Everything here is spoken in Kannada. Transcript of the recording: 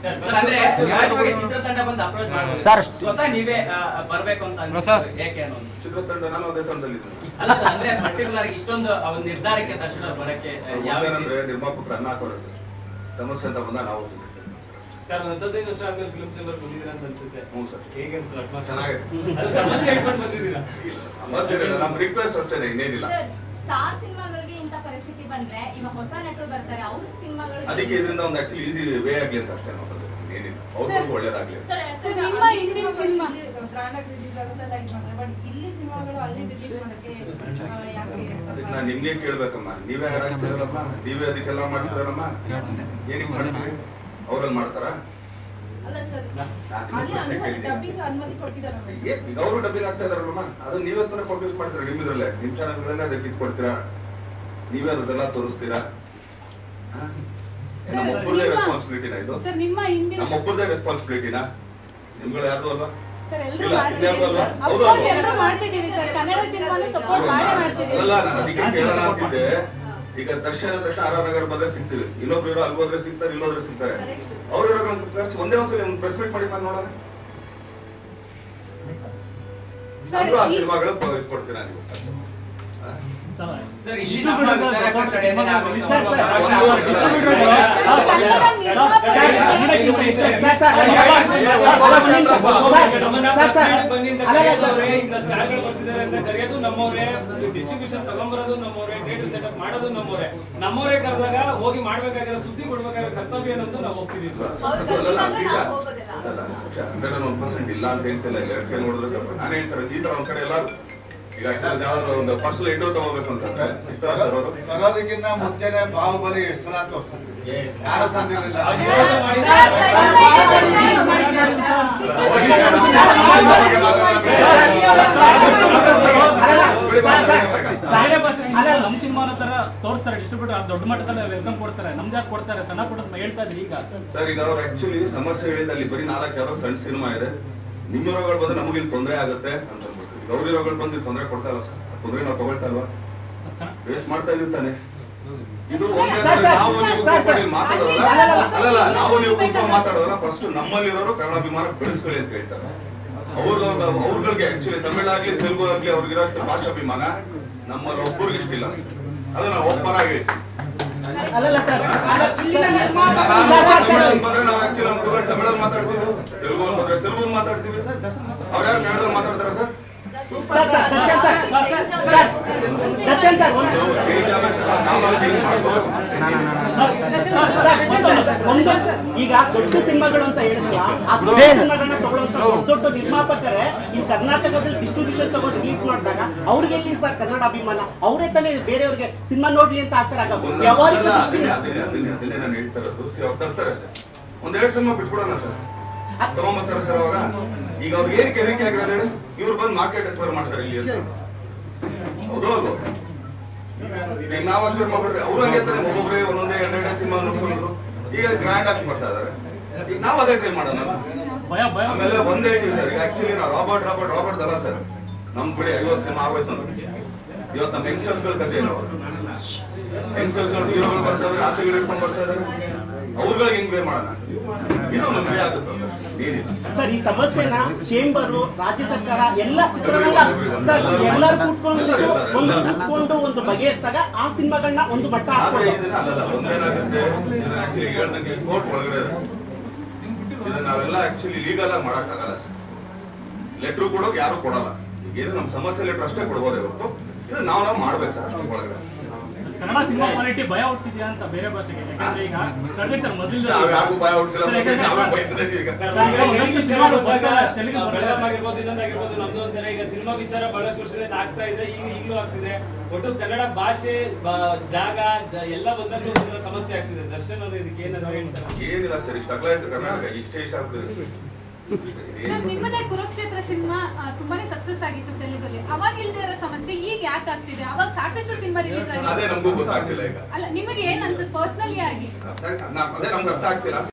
ಅಂದ್ರೆ ಸಹಜವಾಗಿ ಚಿತ್ರತಂಡ ಬಂದು ಅಪ್ರೋಚ್ ಮಾಡ್ಬೋದು ಸರ್, ಸ್ವತಃ ನೀವೇ ಆ, ಬರ್ಬೇಕು ಅಂತ ಅನ್ಸುತ್ತೆ ಏಕೆ ಅನ್ನೋದು ಚಿತ್ರತಂಡ ನಾನು ಅದೇ ತಂಡದಲ್ಲಿದ್ದೀನಿ ಅಲ್ಲ ಸರ್ ಅಂದ್ರೆ ಪರ್ಟಿಕ್ಯುಲರ್ ಇಷ್ಟೊಂದು ಆ ಒಂದು ನಿರ್ಧಾರಕ್ಕೆ ದರ್ಶನ ಅವ್ರು ಬರಕ್ಕೆ ಆ, ಯಾವ ರೀತಿ- ಏನಂದ್ರೆ ನಿರ್ಮಾಪಕರು ಅನ್ನ ಹಾಕೋರು ಸರ್ ಸಮಸ್ಯೆ ಅಂತ ಬಂದ ನಾವು ಹೋಗ್ತೀವಿ ಸರ್ ಸರ್ ಒಂದು ಹತ್ತೈದು ವರ್ಷ ಆದ್ಮೇಲೆ ಫಿಲ್ಮ್ ಚೇಂಬರ್ ಬಂದಿದ್ದೀರಾ ಅಂತ ಅನ್ಸುತ್ತೆ ಹ್ಞೂ ಸರ್ ಹೇಗೆ ಅನ್ಸಲ್ಲ ಅಟ್ಮಾಸ್ಫಿಯರ್? ಚೆನ್ನಾಗಿದೆ ಅದು ಸಮಸ್ಯೆ ಹೇಳ್ಕೊಂಡು ಬಂದಿದ್ದೀರಾ ಇಲ್ಲ, ಸಮಸ್ಯೆ ಇಲ್ಲ ನಮ್ಮ ರಿಕ್ವೆಸ್ಟ್ ಅಷ್ಟೇ ಇನ್ನೇನಿಲ್ಲ ಸರ್ ಸ್ಟಾರ್ ಸಿನಿಮಾಗಳಿಗೆ ಇಂಥ ಪರಿಸ್ಥಿತಿ ಬಂದ್ರೆ ಇವಾಗ ಹೊಸ ನಟರು ಬರ್ತಾರೆ ಅವ್ರ ಸಿನಿಮಾಗಳು ಅದಕ್ಕೆ ಇದರಿಂದ ಒಂದು ಆಕ್ಚುಲಿ ಈಸಿ ವೇ ಆಗ್ಲಿ ಅಂತ ಅಷ್ಟೇ ನಾವು ಬಂದಿದ್ದು. ಏನಿಲ್ಲ ಅವ್ರಿಗೂ ಒಳ್ಳೇದಾಗ್ಲಿ ಸರ್ ಸರ್, ನಿಮ್ಮ ಹಿಂದಿನ ಸಿನಿಮಾ ಗ್ರ್ಯಾಂಡ್ ಆಗಿ ರಿಲೀಸ್ ಆಗುತ್ತೆಲ್ಲ ಇದು ಮಾಡ್ತಾರೆ ಬಟ್ ಇಲ್ಲಿ ಸಿನಿಮಾಗಳು ಅಲ್ಲಿ ರಿಲೀಸ್ ಮಾಡಕ್ಕೆ ಆ, ಯಾಕೆ ಅದಕ್ಕೆ ನಾನು ನಿಮ್ಗೆ ಕೇಳ್ಬೇಕಮ್ಮ ನೀವೇ ಹಾಡಾಕ್ತಿರಲ್ಲಮ್ಮ ನೀವೇ ಅದಕ್ಕೆಲ್ಲ ಮಾಡ್ತಿರಲ್ಲಮ್ಮ ಏನಕ್ಕೆ ಮಾಡ್ತೀರಿ ಅವ್ರಲ್ಲಿ ಮಾಡ್ತಾರಾ ಅಲ್ಲ ಸರ್ ನಾನ್ ಅಲ್ಲಿ ನಿಮ್ಗೆ ಅನುಮತಿ ಕೇಳಿದ್ದೀನಿ. ಡಬ್ಬಿಂಗ್ ಅನುಮತಿ ಕೊಟ್ಟಿದ್ದಾರೆ ಏ, ಈಗ ಅವರು ಡಬ್ಬಿಂಗ್ ಆಗ್ತಾ ಇದಾರಲ್ಲಮ್ಮ ಅದು ನೀವೇ ತಾನೇ ಪ್ರೊಡ್ಯೂಸ್ ಮಾಡ್ತೀರಾ ನಿಮ್ಮಿದ್ರಲ್ಲೇ ನಿಮ್ ಚಾನಲ್ಗಳನ್ನ ಅದಕ್ಕೆ ಇದು ಕೊಡ್ತೀರಾ ನೀವೇ ಅದೆಲ್ಲ ತೋರಿಸ್ತೀರಾ ಹಾ? ಏ, ನಮ್ಮ ಸರ್, ಒಬ್ಬರದೇ ನಿಮ್ಮ- ರೆಸ್ಪಾನ್ಸಿಬಿಲಿಟಿನ ಇದು ಸರ್ ನಿಮ್ಮ ಹಿಂದಿನ ನಮ್ಮ ಒಬ್ಬರದೇ ರೆಸ್ಪಾನ್ಸಿಬಿಲಿಟಿನ ನಿಮ್ಗಳು ಯಾರ್ದು ಅಲ್ವಾ ಸರ್ ಎಲ್ಲರೂ ಇಲ್ಲ, ಮಾಡ್ತಿದ್ದೀವಿ ಇದ್ಯಾವ್ದು ಅಲ್ವಾ? ಸರ್. ಹೌದು Of course ಅಲ್ವಾ? ಎಲ್ಲರೂ ಮಾಡ್ತಿದ್ದೀವಿ ಸರ್ ಕನ್ನಡ ಸಿನಿಮಾನು ಸಪೋರ್ಟ್ ಮಾಡೇ ಮಾಡ್ತಿದ್ದೀವಿ ಅಲ್ಲ ನಾನು ಅದಕ್ಕೆ ಕೇಳೋಣ ಅಂತಿದ್ದೆ ಈಗ ದರ್ಶನ ಅಂದ ತಕ್ಷಣ ಆರ್ ಆರ್ ನಗರ ಬಂದ್ರೆ ಸಿಗ್ತೀವಿ ಇನ್ನೊಬ್ರು ಇರೋ ಅಲ್ಲಿ ಹೋದ್ರೆ ಸಿಗ್ತಾರೆ ಇಲ್ಲೋದ್ರೆ ಸಿಗ್ತಾರೆ ಅವ್ರು ಇರೋ ಕರ್ಸಿ ಒಂದೇ ಒಂದ್ಸಲ ಒಂದು ಪ್ರೆಸ್ ಮೀಟ್ ಮಾಡಿ ನಾನು ನೋಡೋಣ ಸರ್, ಅಂದ್ರೂ ಆ ಈ- ಸಿನಿಮಾಗಳು ಇದು ಕೊಡ್ತೀರಾ ನೀವು ಹಾ? ಸರ್ ಇಲ್ಲಿ ನಮ್ಮ ವಿಚಾರಗಳ ಕಡೆಯಿಂದ ನಾವು ಸರ್, ಸರ್, ಒಂದು ಒಂದು- ಕನ್ನಡ ಅವ್ರು ಕನ್ನಡ ನಿರ್ಮಾಪಕರು. ಕರೆಯೋದು ನಮ್ಮವ್ರೆ ಡಿಸ್ಟ್ರಿಬ್ಯೂಷನ್ ತಗೊಂಬರೋದು ನಮ್ಮವ್ರೆ ಡೇಟ್ ಸೆಟಪ್ ಮಾಡೋದು ನಮ್ಮವ್ರೆ ನಮ್ಮವ್ರೆ ಕರೆದಾಗ ಹೋಗಿ ಮಾಡ್ಬೇಕಾಗಿರೋ ಸುದ್ದಿ ಕೊಡ್ಬೇಕಾಗಿರೋ ಕರ್ತವ್ಯ ಅನ್ನೋದು ನಾವು ಹೋಗ್ತಿದೀವಿ ಸರ್ ಅವ್ರು ಅದು ಅಲ್ಲ, ಕರ್ಕೊಂಡಾಗ ನಿಜ. ನಾವು ಹೋಗೋದಿಲ್ಲ. ಅಲ್ಲ, ನಿಜ. ಹಂಡ್ರೆಡ್ ಅಂಡ್ ಒನ್ ಪರ್ಸೆಂಟ್ ಇಲ್ಲ ಅಂತ ಹೇಳ್ತಿಲ್ಲ ಇಲ್ಲ ಎಷ್ಟೇ ನೋಡಿದ್ರೆ ತಪ್ಪು. ನಾನೇ ಹೇಳ್ತಾರೆ ಈ ತರ ಒಂದ್ ಕಡೆ ಎಲ್ಲಾರು ಈಗ actually ಯಾವ್ದಾದ್ರು ಒಂದು ಪರ್ಸನಲ್ ಇಂಟರ್ವ್ಯೂ ತಗೋಬೇಕು ಅಂತ ಸಿಗ್ತಾರ ಸರ್ ಅವರು ತರೋದಕ್ಕಿಂತ ಮುಂಚೆನೆ ಬಾಹುಬಲಿ ಎಷ್ಟು ಸಲ ತೋರ್ಸಿದ್ರು ಯಾರು ತಂದಿರಲಿಲ್ಲ ಸರ್, ಸರ್, ಬೇರೆ ಭಾಷೆ ನಮ್ಮ ಸಿನಿಮಾನ ತರ ತೋರಿಸ್ತಾರೆ ಡಿಸ್ಟ್ರಿಬ್ಯೂಟರ್ ದೊಡ್ಡ ಮಟ್ಟದಲ್ಲಿ ವೆಲ್ಕಮ್ ಕೊಡ್ತಾರೆ ನಮ್ಗೆ ಯಾಕೆ ಕೊಡ್ತಾರೆ ಸಣ್ಣ ಪುಟ್ಟ ಹೇಳ್ತಾ ಇದ್ರಿ ಈಗ ಸರ್ ಈಗ ಅವ್ರು ಆಕ್ಚುಲಿ ಸಮಸ್ಯೆ ಹೇಳಿದ ಅಲ್ಲಿ ಬರೀ ನಾಲ್ಕು ಯಾರೋ ಸಣ್ಣ ಸಿನಿಮಾ ಇದೆ ನಿಮ್ಮ ರೋಗಗಳು ಬಂದ್ರೆ ನಮಗೆ ಇಲ್ಲಿ ತೊಂದರೆ ಆಗುತ್ತೆ ಅಂತ ಅಂದ್ಬಿಟ್ಟು ಗೌರಿ ರೋಗಗಳು ಬಂದು ತೊಂದರೆ ಕೊಡ್ತಾ ಇಲ್ಲ ಸರ್ ತೊಂದರೆ ನಾವು ತಗೊಳ್ತಾ ಇಲ್ವಾ ವೇಸ್ಟ್ ಮಾಡ್ತಾ ಇದೀವಿ ತಾನೆ ಇದು ಒಂದೇ ಸರ್, ಸರ್, ನಾವು ನೀವು ಸರ್, ಸರ್, ಕೂತ್ಕೊಂಡು ಮಾತಾಡೋದಲ್ಲ ಅಲ್ಲಲ್ಲ. ಅಲ್ಲಲ್ಲ ನಾವು ನೀವು ಕೂತ್ಕೊಂಡು ಮಾತಾಡೋದಲ್ಲ ಫಸ್ಟ್ ನಮ್ಮಲ್ಲಿರೋರು ಕನ್ನಡಾಭಿಮಾನ ಬೆಳೆಸ್ಕೊಳ್ಳಿ ಅಂತ ಹೇಳ್ತಾರೆ ಅವ್ರ ಅವ್ರಗಳಿಗೆ ಆಕ್ಚುಲಿ ತಮಿಳ್ ಆಗ್ಲಿ ತೆಲುಗು ಆಗ್ಲಿ ಅವ್ರಿಗಿರೋ ಅಷ್ಟು ಭಾಷಾಭಿಮಾನ ನಮ್ಮಲ್ಲಿ ಒಬ್ಬರಿಗೆ ಇಷ್ಟಿಲ್ಲ ಅದು ನಾವು ಓಪನ್ ಆಗಿ ಹೇಳ್ತೀವಿ ಅಲ್ಲಲ್ಲ ಸರ್ ಅಲ್ಲ, ಸರ್, ನಾನು ಸರ್, ಸರ್, ತಮಿಳ್ ಸರ್, ಬಂದ್ರೆ ನಾವು ಆಕ್ಚುಲಿ ನಮ್ಮ ಕೂತ್ಕೊಂಡು ತಮಿಳಲ್ಲಿ ಮಾತಾಡ್ತೀವಿ ತೆಲುಗು ಬಂದ್ರೆ ತೆಲುಗು ಮಾತಾಡ್ತೀವಿ ಅವ್ರು ಯಾರು ಕನ್ನಡದಲ್ಲಿ ಮಾತಾಡ್ತಾರ sir sir, sir, Darshan sir, sir, Darshan sir ಒಂದು ಚೇಂಜ್ ಆಗಬೇಕಲ್ಲ ನಾವು ಚೇಂಜ್ ಮಾಡ್ಕೋಬೇಕು ಒಂದು ಈಗ ದೊಡ್ಡ ಸಿನಿಮಾಗಳು ಅಂತ ಹೇಳಿದ್ರಲ್ಲ ಆ ದೊಡ್ಡ ಸಿನಿಮಾಗಳನ್ನ ತಗೊಳ್ಳುವಂತ ದೊಡ್ಡ ದೊಡ್ಡ ನಿರ್ಮಾಪಕರೇ ಈ ಕರ್ನಾಟಕದಲ್ಲಿ ಡಿಸ್ಟ್ರಿಬ್ಯೂಷನ್ ತಗೊಂಡು ರಿಲೀಸ್ ಮಾಡಿದಾಗ ಅವ್ರಿಗೆ ಎಲ್ಲಿ ಸರ್ ಕನ್ನಡ ಅಭಿಮಾನ ಅವರೇ ತಾನೇ ಬೇರೆಯವ್ರಿಗೆ ಸಿನಿಮಾ ನೋಡ್ಲಿ ಅಂತ ಆಗ್ತಾರೆ ಒಂದು ವ್ಯವಹಾರಿಕ ಅದನ್ನೇ ದೃಷ್ಟಿಯಿಂದ ಅದನ್ನೇ ಅದನ್ನೇ ಅದನ್ನೇ ನಾನು ಹೇಳ್ತಾ ಇರೋದು ಸಿ ಅವ್ರು ತರ್ತಾರೆ ಸರ್ ಒಂದೆರಡು ಸಿನಿಮಾ ಬಿಟ್ಬಿಡೋಣ ಸರ್ ತಗೊಂಬರ್ತಾರೆ ಸರ್ ಅವಾಗ ಈಗ ಅವ್ರಿಗೆ ಏನಕ್ಕೆ ಹೆದರಿಕೆ ಆಗಿರೋದು ಹೇಳಿ ಇವ್ರು ಬಂದು ಮಾರ್ಕೆಟ್ ಎಕ್ಸ್ಪೈರ್ ಮಾಡ್ತಾರೆ ಇಲ್ಲಿ ಅಂತ ಹೌದು ಅಲ್ವೋ ಈಗ ನಾವು ಅಕ್ವೈರ್ ಮಾಡ್ಬಿಟ್ರೆ ಅವ್ರು ಹಂಗೆ ತಾನೆ ಒಬ್ಬೊಬ್ಬರೇ ಒಂದೊಂದೇ ಎರಡೆರಡೇ ಸಿನಿಮಾ ನೋಡ್ಕೊಂಡ್ರು ಈಗ ಗ್ರ್ಯಾಂಡ್ ಆಗಿ ಬರ್ತಾ ಇದಾರೆ ಈಗ ನಾವು ಅದೇ ಟ್ರೈ ಮಾಡೋಣ ಭಯ ಭಯ ಆಮೇಲೆ ಒಂದೇ ಹೇಳ್ತೀವಿ ಸರ್ ಈಗ ಆಕ್ಚುಲಿ ನಾವು ರಾಬರ್ಟ್ ರಾಬರ್ಟ್ ರಾಬರ್ಟ್ ಅಲ್ಲ ಸರ್ ನಮ್ ಕಡೆ ಐವತ್ತು ಸಿನಿಮಾ ಆಗೋಯ್ತು ನಮ್ಗೆ ಇವತ್ತು ನಮ್ಮ ಯಂಗ್ಸ್ಟರ್ಸ್ ಗಳ ಕಥೆ ನಾವು ಯಂಗ್ಸ್ಟರ್ಸ್ ಹೀರೋಗಳು ಬರ್ತಾ ಇದಾರೆ ಆಸೆಗಳು ಇಟ್ಕೊಂಡು ಬರ್ತಾ ಇದಾರೆ ಅವ್ರುಗಳಿಗೆ ಹೆಂಗ್ ವೇ ಮಾಡೋಣ ಇದು ನಮ್ಗೆ ವೇ ಆಗುತ್ತಲ್ಲ ಏನಿಲ್ಲ ಸರ್ ಈ ಸಮಸ್ಯೆನ ಚೇಂಬರು ರಾಜ್ಯ ಸರ್ಕಾರ ಎಲ್ಲ ಚಿತ್ರರಂಗ ಸರ್ ಎಲ್ಲರೂ ಕೂತ್ಕೊಂಡು ಒಂದು ಕೂತ್ಕೊಂಡು ಒಂದು ಬಗೆಹರಿಸಿದಾಗ ಆ ಸಿನಿಮಾಗಳನ್ನ ಒಂದು ಮಟ್ಟ ಆದ್ರೆ ಹಾಕೊಂಡು ಇದನ್ನ ಅಲ್ಲಲ್ಲ ಒಂದೇನಾಗುತ್ತೆ ಇದನ್ನ ಆಕ್ಚುಲಿ ಹೇಳ್ದಂಗೆ ಕೋರ್ಟ್ ಒಳಗಡೆ ಇದೆ. ಇದನ್ನ ನಾವೆಲ್ಲ ಆಕ್ಚುಲಿ ಲೀಗಲ್ ಆಗಿ ಮಾಡಕ್ ಆಗಲ್ಲ ಸರ್ ಲೆಟ್ರು ಕೊಡೋಕೆ ಯಾರು ಕೊಡಲ್ಲ ಏನು ನಮ್ಮ ಸಮಸ್ಯೆ ಲೆಟ್ರ್ ಅಷ್ಟೇ ಕೊಡ್ಬೋದೇ ಹೊರತು ಇದು ನಾವು ನಾವು ಮಾಡ್ಬೇಕು ಸರ್ ಅಷ್ಟೇ ಒಳಗಡೆ ಕನ್ನಡ ಸಿನಿಮಾ ಕ್ವಾಲಿಟಿ ಭಯ ಹುಟ್ಟಿಸಿದ್ಯಾ ಅಂತ ಬೇರೆ ಭಾಷೆಗೆ ಯಾಕಂದ್ರೆ ಈಗ ಕನ್ನಡ ಮೊದಲಿಂದ ನಾವ್ ಯಾರಿಗೂ ಭಯ ಹುಟ್ಟಿಸಿಲ್ಲ ನಾವೇ ಬೈತದೆ ಈಗ ಬೆಳಗಾಂ ಆಗಿರ್ಬೋದು ಇದೊಂದಾಗಿರ್ಬೋದು ನಮ್ದು ಅಂತಾರೆ ಈಗ ಸಿನಿಮಾ ವಿಚಾರ ಬಹಳಷ್ಟು ವರ್ಷಗಳಿಂದ ಆಗ್ತಾ ಇದೆ ಈಗ ಈಗಲೂ ಆಗ್ತಿದೆ ಒಟ್ಟು ಕನ್ನಡ ಭಾಷೆ ಬ- ಜಾಗ ಜ- ಎಲ್ಲ ಬಂದಾಗ್ಲೂ ಒಂಥರ ಸಮಸ್ಯೆ ಆಗ್ತಿದೆ ದರ್ಶನ್ ಅವರು ಇದಕ್ಕೆ ಏನಾದ್ರು ಹೇಳ್ತಾರೆ ಏನಿಲ್ಲ ಸರ್ ಇಷ್ಟ ಅಗಲ ಆಯ್ತು ಕರ್ನಾಟಕ ಇಷ್ಟೇ ಇಷ್ಟ ಆಗ್ತದೆ ಸರ್ ನಿಮ್ಮದೇ ಕುರುಕ್ಷೇತ್ರ ಸಿನಿಮಾ ತುಂಬಾನೇ ಸಕ್ಸಸ್ ಆಗಿತ್ತು ತೆಲುಗಲ್ಲಿ ಅವಾಗ ಇಲ್ದೇ ಇರೋ ಸಮಸ್ಯೆ ಈಗ ಯಾಕೆ ಆಗ್ತಿದೆ ಅವಾಗ ಸಾಕಷ್ಟು ಸಿನಿಮಾ ರಿಲೀಸ್ ಅದೇ ಆಗಿದೆ ನಮಗೂ ಗೊತ್ತಾಗ್ತಿಲ್ಲ ಈಗ ಅಲ್ಲ ನಿಮಗೆ ಏನ್ ಅನ್ಸುತ್ತೆ ಪರ್ಸನಲಿ ಆಗಿ ಅರ್ಥ- ನಾ- ಅದೇ ನಮ್ಗೆ ಅರ್ಥ ಆಗ್ತಿಲ್ಲ